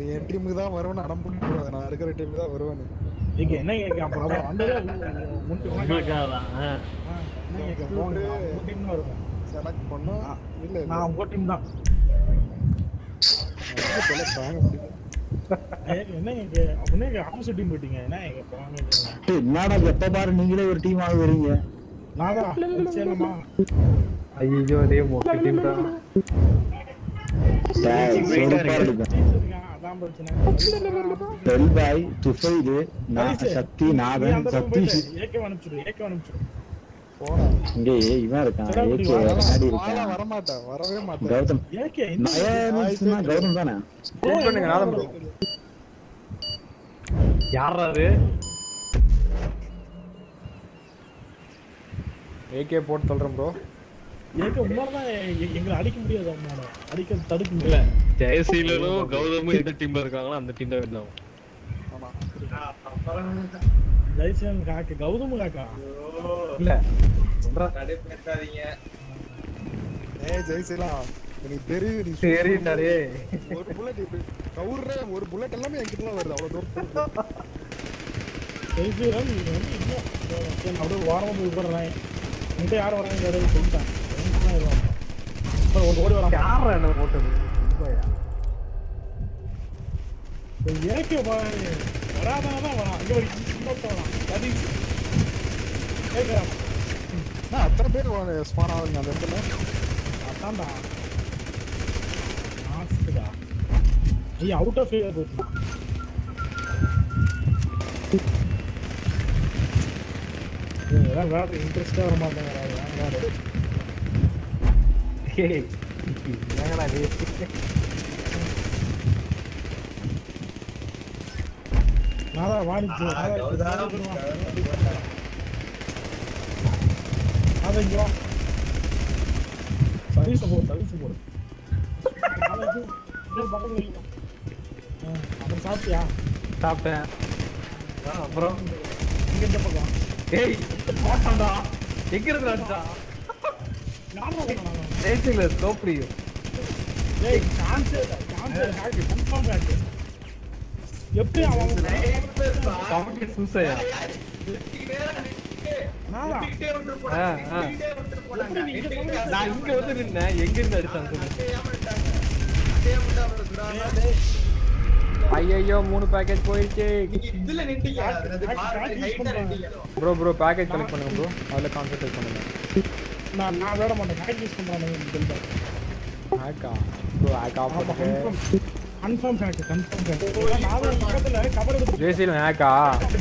நீ என் டீமுக்கு தான் வருவேன்னு அடம் பண்ணிட்டு நான் இருக்கிற டீமுக்கு தான் வருவேன் இங்க என்ன கேட்க அப்புறம் அப்புறம் வந்ததே முன்ட்டு உங்களுக்காகதான் ஆ. என்ன கேட்க போங்க உங்க டீம் தான் வருவேன் செலக்ட் பண்ணோம் இல்ல இல்ல நான் உங்க டீம் தான் ரொம்ப தொலை தாங்க முடியல. ஏய், என்ன கேட்க அப்படியே ஆப்போசிட் டீம் போயிட்டீங்க என்ன கேட்க போவாங்க டேய், என்னடா எப்ப பாரு நீங்களே ஒரு டீம் ஆக வரீங்க நான் தான் சரிம்மா ஐயோ அதே மொக்க டீம் தான் டேய், செருப்பா அடிப்பேன். இருக்கான் அதான் பிரச்சனை டெல் பாய் துஃபைது நான் சரி, சக்தி நீ நாதன் அந்த பக்கம் சதீஷ் போயிட்டு ஏகே அனுப்பிச்சிடு ஏகே அனுப்பிச்சிடு போடா இங்கே இவன் இருக்கான் சரி, அப்படி ஏகே வா. விளையாடி வாழ இருக்கான் வரமாட்டேன் வரவே மாட்டேன் கௌதம் ஏகே என்ன நயன்ஸ்னா கௌதம் தானே Wait பண்ணுங்க நாதம் bro. யாரா அது ஏகே போட்டு சொல்றேன் ப்ரோ ஏகே உன்னால தான் எ- எங்களை அடிக்க முடியாது அவனால அடிக்க தடுக்க இல்ல முடியல ஜெயசீலனும் கௌதமும் எந்த டீம்ல இருக்காங்களோ அந்த டீம் தான் வின் ஆகும் ஆமா ஜெய்சன் காக்க கௌதம் காக்கா இல்ல சொல்றேன் ஏய் ஜெய்சீலாம் எனக்கு தெரியும் நீ சரிண்டாரே ஒரு புல்லட் இப்படி கவுர்ற ஒரு புல்லட் எல்லாமே என்கிட்ட தான் வருது அவ்வளவு தூரம் ஜெய்சன் நீ வந்து இன்னும் சரி, நான் அப்படியே வாரமா போய் உட்கார்றேன் என்கிட்ட யார் வராங்க யாரும் சொல்லிட்டேன் எனக்கு தான் வருவாங்க. அப்புறம் ஒரு ஓடி வரான் யாரா என்ன போட்டது ரொம்பயா. ஏகே வராதான் தான் வரான் இங்க வரைக்கும் இன்னொருத்தன் வரான் சதீஷ் கேட்கறான் நான் அத்தனை பேர் ஸ்பான் ஆகுங்க அந்த இடத்துல அதான்டா ஆஸ்துடா ஐயா அவுட் ஆஃப் ஏரியா போயிட்டான் இதெல்லாம் வேற இன்ட்ரெஸ்டா வர மாட்டேங்கிறாங்க வேற ஏய், என்னங்கடா நீ? நாதா வாணிச்சு நாதா இங்க வா சர்வீஸ் போடு சர்வீஸ் போடு நாதா, இது- இது பக்கத்துல வைக்கலாம். ஆ, அப்புறம் சாப்பிட்டியா சாப்பிட்டேன் ஆ, அப்புறம் இங்க இந்த பக்கம் ஏய் போட்டான்டா எங்க இருந்து அடிச்சா யாரா வந்தாங்க? ஜெயிச்சில தோப்படியும் ஏய் chance chance hack confirm hack எப்படி அவன் கமிட்டி சூசையா நாதா ஆ, ஆ. நான் இங்க வந்து நின்னேன் எங்க இருந்து அடிச்சான் சொல்லு ஐயோ மூணு பேக்கேஜ் போயிடுச்சு ப்ரோ ப்ரோ பேக்கேஜ் கலெக்ட் பண்ணுங்க ப்ரோ அதில் கான்சென்ட்ரேட் பண்ணுங்க நான் நான் விட மாட்டேன் ஹேக் யூஸ் பண்றானே இந்த ஹேக்கா ப்ரோ ஹேக் ஆஃப் ஆமா பண்ணுங்க confirm confirm hack confirm hack நாதா பக்கத்துல கவர் எடுத்து ஜேசியில் ஹேக்கா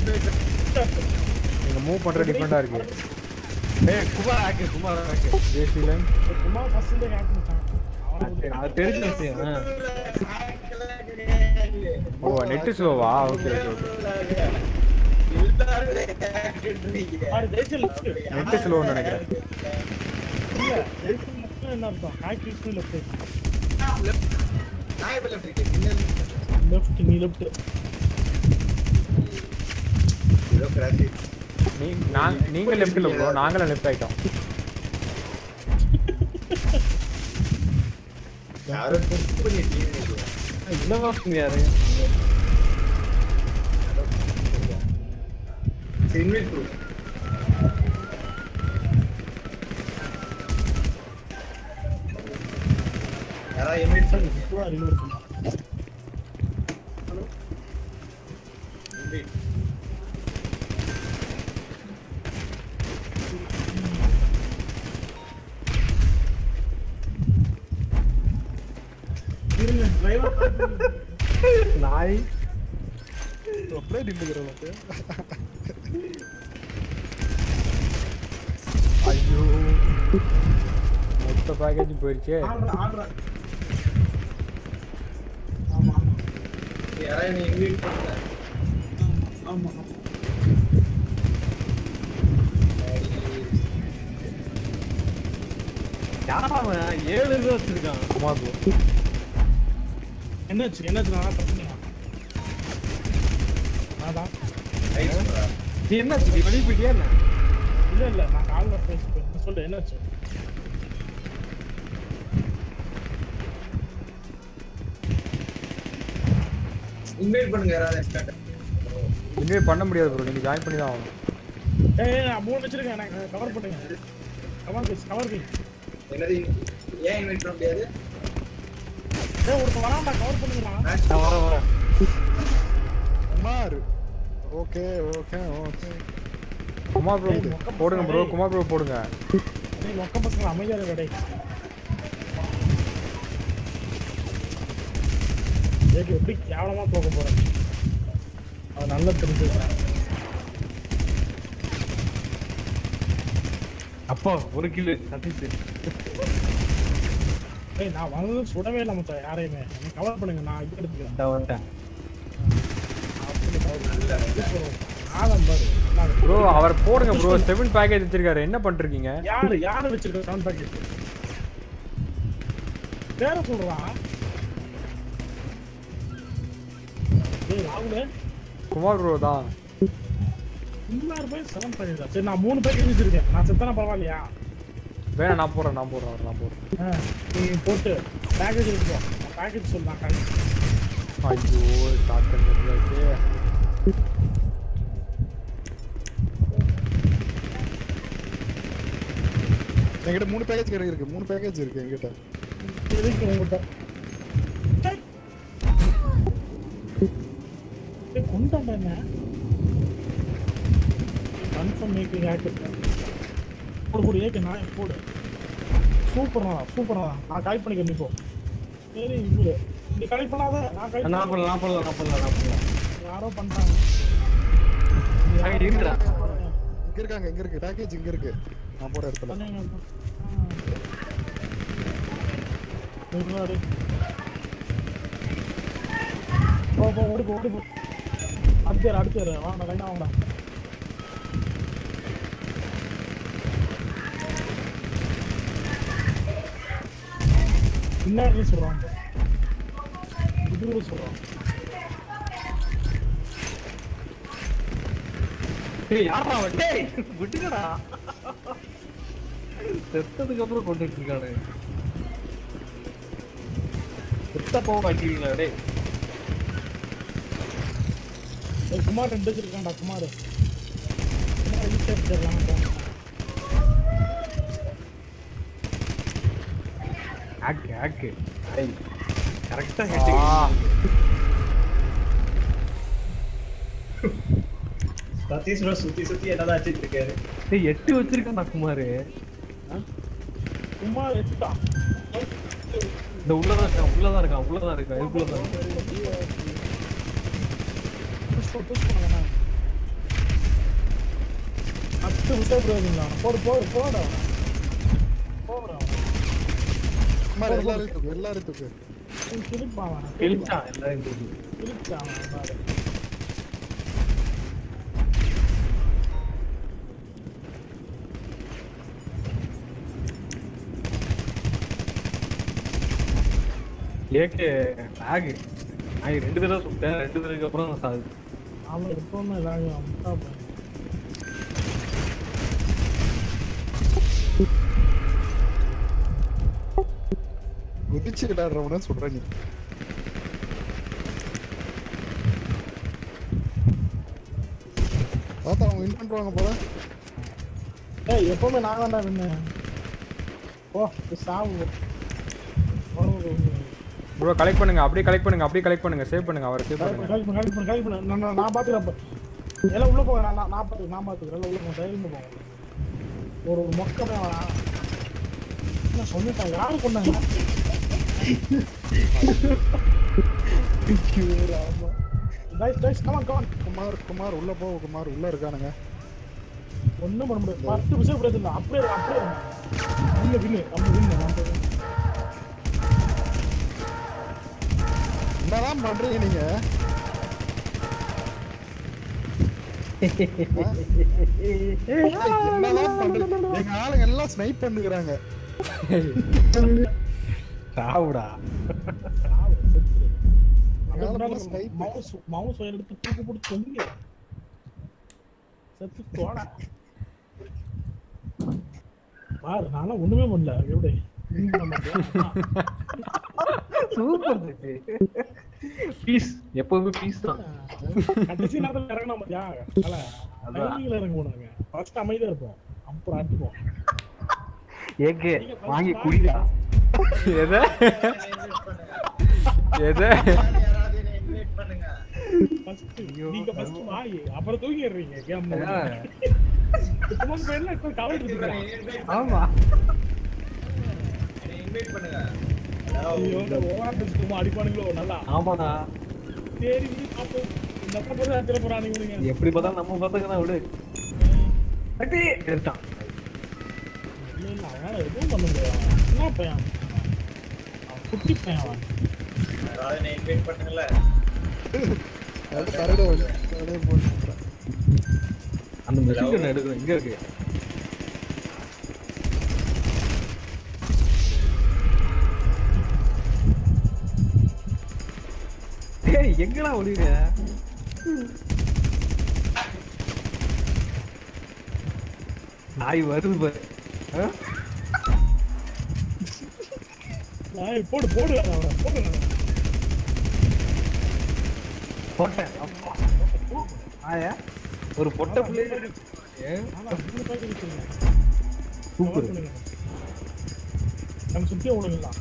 நீங்க மூவ் பண்ற டிஃபரெண்டா இருக்கு ஏய் குமார் ஹேக் குமார் ஹேக் ஜேசியில் சும்மா ஃபர்ஸ்ட் டே ஹேக் பண்ணிட்டான் அவன அது தெரிஞ்ச விஷயம் ஆ. ஓ நெட் ஸ்லோவா ஓகே ஓகே ஓகே ஆறு ஜெயிச்சல் லெஃப்ட் நெட் ஸ்லோன்னு நினைக்கிறேன் இல்ல ஜெயிச்சல் லெஃப்ட் என்ன அர்த்தம் ஹேக் யூஸ் பண்ணி லெஃப்ட் லெஃப்ட் நீ லெஃப்ட் நீ நான் நீங்க லெஃப்ட்ல ப்ரோ நாங்களும் லெஃப்ட் ஆயிட்டோம் என்னவா யாரு இப்போ ரிலீவ் பண்ணா இருங்க டிரைவர் நாய் அப்படியே நின்றுக்கிறவங்க ஐயோ மொத்த பேக்கேஜ் போயிடுச்சே ஆடுறா ஆடுறா ஆமா ஆமா ஆமா யாரா அவன் ஏழு இது வச்சிருக்கான் ஆமா ப்ரோ என்னாச்சு என்னாச்சு நான் பிரச்சனையா அதான் நீ என்ன நீ வெளியே போயிட்டியா என்ன இல்ல இல்ல நான் கால்ல பேசிட்டேன் சொல்லு என்னாச்சு இன்வைட் பண்ணுங்க யாராவது எக்ஸ்ட்ரா இனிமே பண்ண முடியாது ப்ரோ நீங்க ஜாயின் பண்ணி தான் ஆகணும் ஏய் ஏய், நான் மூணு வச்சிருக்கேன் எனக்கு கவர் பண்ணுங்க கவர் பீஸ் கவர் பீஸ் என்னது ஏன் இன்வைட் பண்ண முடியாது ஏய் ஒருத்தன் வரான்டா கவர் பண்ணுங்கடா நான் வரேன் வரேன் Kumar okay okay okay Kumar bro போடுங்க ப்ரோ குமார் ப்ரோ போடுங்க நீ மொக்க பசங்க அமைதியா இருக்க டேய் ஏக்கு எப்படி கேவலமா போக போறேன் அது நல்லா தெரிஞ்சுக்கிறேன் அப்பா ஒரு கிலோ சதீஷ் ஏய் நான் வந்து சுடவே இல்லை மச்சான் யாரையுமே நீ கவர் பண்ணுங்க நான் இது எடுத்துக்கிறேன் நான் வந்துட்டேன் ஆதம் பாரு நான் ப்ரோ அவர் போடுங்க ப்ரோ செவன் பேக்கேஜ் வச்சிருக்காரு என்ன பண்ணிருக்கீங்க யாரு யாரு வச்சிருக்க சவுண்ட் பேக்கெட் பேர சொல்றான் ஏய் ராகுலே குமார் ப்ரோ தான் இன்னொரு பேர் செவன் பேக்கெட் சரி நான் மூணு பேக்கெட் வச்சிருக்கேன் நான் செத்தானா பரவாயில்லையா வேணா நான் போடுறேன் நான் போடுறேன் அவர் நான் போடுறேன் ஆ, நீ போட்டு பேக்கேஜ் எடுத்துக்கோ பேக்கேஜ் சொல்லலாம் கணக்கு ஐயோ ஸ்டார்ட் பண்ணிருக்கு என்கிட்ட மூணு பேக்கேஜ் இருக்கு மூணு பேக்கேஜ் இருக்கு என்கிட்ட எதுக்கு உங்ககிட்ட ஏய், கொண்டாண்டா என்ன கன்ஃபார்ம் மேக்கிங் ஆக்ட் போடு போடு ஏக்கு நான் போடு சூப்பரா சூப்பரா நான் கலெக்ட் பண்ணிக்கிறேன் இப்போ சரி இவ்வளோ நீ கலெக்ட் பண்ணாத நான் கலெக்ட் நான் பண்ணலாம் நான் பண்ணலாம் நான் பண்ணலாம் நான் பண்ணலாம் யாரோ பண்ணிட்டாங்க அங்க இருக்குடா. இங்க இருக்காங்க இங்க இருக்கு பேக்கேஜ் இங்க இருக்கு நான் போற இடத்துல பண்ணுங்க முன்னாடி போ போ ஓடி போ ஓடி போ அடுத்தாரு அடுத்தாரு வாங்கடா லைனா வாங்கடா பின்னாடி சொல்றான் இது சொல்றான் ஏய் யாரா அவன் டேய் விட்டுக்கடா செத்ததுக்கு அப்புறம் கொண்டுட்டு இருக்கானே செத்த போக மாட்டீங்களா டேய் ஏய், குமார் ரெண்டு வச்சிருக்கான்டா குமார் குமார் ஈஸியாக வச்சிடலாம் ஆக்கு ஆக்கு டேய் கரெக்டா ஆ ஹெட்டிங் சதீஷ் bro சுத்தி சுத்தி என்னதான் வச்சிட்டு இருக்காரு டேய் எட்டு வச்சிருக்கான்டா குமார் குமார் எட்டா இந்த உள்ளதான் இருக்கான் உள்ளதான் இருக்கான் உள்ளதான் இருக்கான் இதுக்குள்ளதான் இருக்கான் புஷ் பண்ணு, புஷ் பண்ணுங்கண்ணா. பத்து விட்டா பிரயோஜனம் தான். போடு போடு போடா போடா குமார் எல்லாரும் தூக்கு எல்லாரும் தூக்கு கிழிப்பான் அவன். கிழிச்சான் எல்லாரும் தூக்கி. கிழிச்சான் அவன் பாரு. ஏகே லாக் நான் ரெண்டு தடவை சுட்டேன் ரெண்டு தடவைக்கு அப்புறம் நான் சாது அவன் எப்பவுமே இதாக முட்டா பையன். குதிச்சு விளையாடுறவன சொல்ற நீ பார்த்தா அவங்க வின் பண்ணுவாங்க போல ஏய் எப்பவுமே நான் தான்டா வின்னு ஓ சாவு உடம்பு ப்ரோ கலெக்ட் பண்ணுங்க அப்படியே கலெக்ட் பண்ணுங்க அப்படியே கலெக்ட் பண்ணுங்க சேவ் பண்ணுங்க அவரை சேவ் கலெக்ட் பண்ணுங்க பண்ணு கலெக்ட் பண்ணு கலெக்ட் பண்ணு நான் நான் நான் பார்த்துக்கிறேன் அப்போ எல்லாம் உள்ள போங்க நான் நான் நான் பார்த்துக்கிறேன் நான் பார்த்துக்கிறேன் எல்லாம் உள்ள போங்க தைரியமா போங்க ஒரு ஒரு மொக்க பையன் வரான் என்ன சொல்லிட்டான் யாரு கொண்டாங்க guys guys come on come on Kumar Kumar உள்ள போ குமார் உள்ள இருக்கானுங்க ஒண்ணும் பண்ண முடியாது பத்து நிமிஷம் பிரச்சனை அப்படியே இரு, அப்படியே இரு. வின்னு வின்னு நம்ம வின்னு நான் போறேன். என்னதான் பண்றீங்க நீங்க என்னதான் பண்றீங்க எங்க ஆளுங்க எல்லாம் ஸ்னைப் பண்ணுகிறாங்க சாவுடா சாவு, செத்துரு. எங்க அதுக்கு ஆளு முன்னாடி full snipe. மவுஸ் மவுஸ் எடுத்து தூக்கு போட்டு தொங்குங்க செத்து தோடா பாரு நானும் ஒண்ணுமே பண்ணல எப்படி சூப்பர் பீஸ் எப்பவுமே பீஸ் தான் கடைசி நேரத்துல இறங்கணும் பாத்தியா அதனால டைமிங்ல இறங்க போனாங்க ஃபர்ஸ்ட் அமைதியா இருப்போம் அப்புறம் அடிப்போம் ஏகே வாங்கி குடிடா எதை எதை யாராவது என்னை invite பண்ணுங்க ஃபர்ஸ்ட் நீங்க ஃபர்ஸ்ட் வாய் அப்புறம் தூங்கிடுறீங்க கேம் சும்மா பேர்ல இப்ப கவலை என்னை இருக்கு invite ஆமா என்னை invite பண்ணுங்க ஐயோ இந்த ஓவரா சும்மா அடிப்பானுங்களோ நல்லா ஆமாடா சரி விடு பாப்போம் இந்த அப்பா போய் அடிச்சிட போறானுங்க இவனுங்க எப்படி பார்த்தாலும் நம்ம பார்த்துக்க தான் விடு சக்தி எடுத்தான் இல்ல இல்ல அவனால எதுவும் பண்ண முடியாது என்ன பையன் அவன் குட்டி பையன் அவன் யாராவது என்னை invite பண்ணுங்கல்ல அது கரடை வந்து கரடை போட்டு அந்த மெஷின் கன் எடுக்கணும் இங்க இருக்கு டேய் எங்கடா ஒளியுற நாய் வருது பாரு ஆ? நான் போடு போடு அவனை போடு அவனை. போட்டேன் அப்பா. ஆயா ஒரு பொட்டை பிள்ளை ஏன் ஆனா மூணு பேருக்கு வச்சிருங்க சூப்பர் நம்ம சுத்தியே விடுங்களா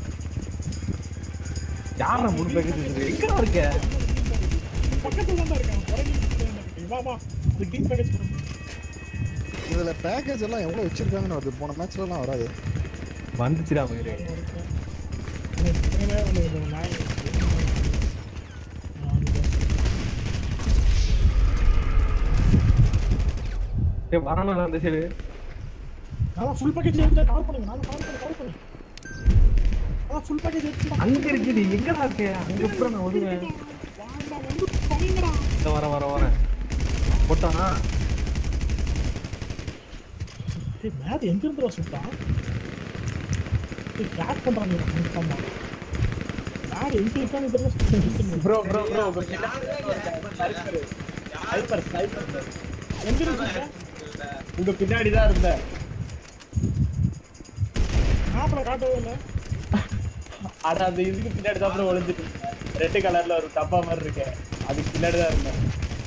யாரா மூணு பேக்கெட் எங்கடா இருக்க பக்கத்துல தான் இருக்கான் குறைஞ்சி வா வா அது டீம் பேக்கேஜ் இதுல பேக்கேஜ் எல்லாம் எவ்வளவு வச்சிருக்காங்கன்னு வருது போன மேட்ச்ல எல்லாம் வராது வந்துச்சுடா மயிரே ஏய் வரணும் அந்த சைடு அதான் ஃபுல் பேக்கேஜ் எடுத்து கவர் பண்ணுங்க நான் கவர் பண்ணி கவர் பண்ணி அதான் ஃபுல் பேக்கேஜ் எடுத்து அங்க இருக்குது எங்கடா இருக்க அங்க எப்படி நான் வருவேன் வாங்கடா வந்து தொலைங்கடா இந்த வர வர வரேன் போட்டானா டேய் மேட் எங்க இருந்து சுட்டான் டேய் கிராக் பண்றாங்க இவன் கன்ஃபார்மா மேட் எங்க இருக்கான்னு தெரியல bro bro bro sniper sniper எங்க இருக்கு உங்க பின்னாடி தான் இருந்தேன் மேப்ல காட்டவே இல்லை ஆனா அந்த இதுக்கு பின்னாடி தான் ப்ரோ ஒளிஞ்சிட்டு ரெட் கலர்ல ஒரு டப்பா மாதிரி இருக்கு அதுக்கு பின்னாடி தான் இருந்தேன்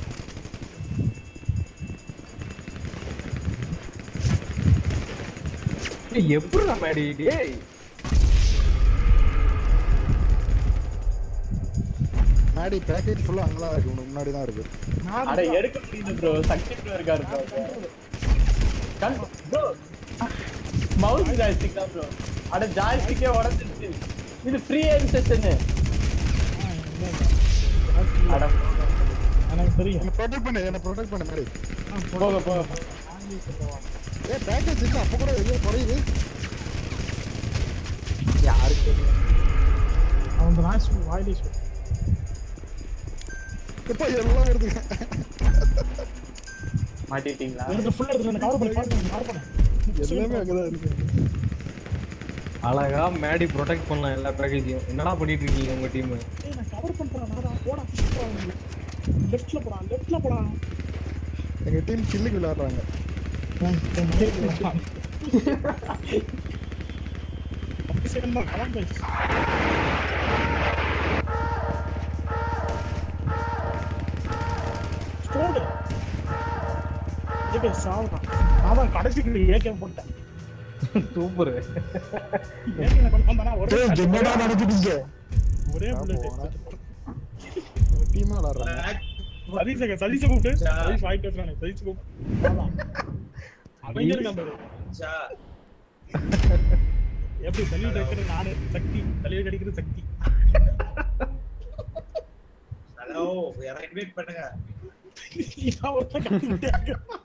ஏய் எப்படிடா மேடி டேய் மேடி பேக்கேஜ் ஃபுல்லா அங்கதான் இருக்கு உனக்கு முன்னாடி தான் இருக்கு அட எடுக்க முடியுது ப்ரோ சக்தி ப்ரோ இருக்காரு ப்ரோ கண் ப்ரோ மவுஸ் ஜாய்ஸ்டிக் தான் ப்ரோ அட ஜாய்ஸ்டிக்கே உடஞ்சிருச்சு இது ஃப்ரீ ஏம் செஷனு அட எனக்கு தெரியும் என்ன ப்ரொடெக்ட் பண்ணு என்ன ப்ரொடெக்ட் பண்ணு மேடி போக போக ஏ பேக்கேஜ் இல்ல அப்ப கூட எதுவும் குறையுது யாருக்கு தெரியும் அவன் நாய் சொல்லு வாயிலே சொல்லு இப்ப எல்லாம் வருதுங்க மாட்டிட்டீங்களா எனக்கு ஃபுல் எடுத்து கவர் பண்ணி கவர் பண்ணி கவர் பண்ணு எல்லாமே அங்கதான் இருக்கு அழகா மேடி ப்ரொடெக்ட் பண்ணலாம் எல்லா பேக்கேஜையும் என்னடா பண்ணிட்டு இருக்கீங்க உங்க டீம் ஏய் நான் கவர் பண்றேன் நான் போடா லெஃப்ட்ல போடா லெஃப்ட்ல போடா எங்க டீம் கில்லுக்கு விளையாடுறாங்க கடைசிக்கு ஏகே போட்டேன் சூப்பர் ஏகே கொண்டு வந்தானா ஒரே டேய் என்னடா நடக்குதுங்க ஒரே bullet. டீமா விளையாடுறாங்க சதீஷை சதீஷை கூப்பிட்டு சதீஷ் வாய் பேசுறானே சதீஷ் கூப்பிட்டு வாடா. அவன் இங்க இருக்கான் பாரு. சா எப்படி தலையில் இருக்கிற நானு சக்தி தலையில் அடிக்கிறது சக்தி ஹலோ யாராவது இன்வைட் பண்ணுங்க நான் ஒருத்தன் கத்திக்கிட்டே இருக்கேன்.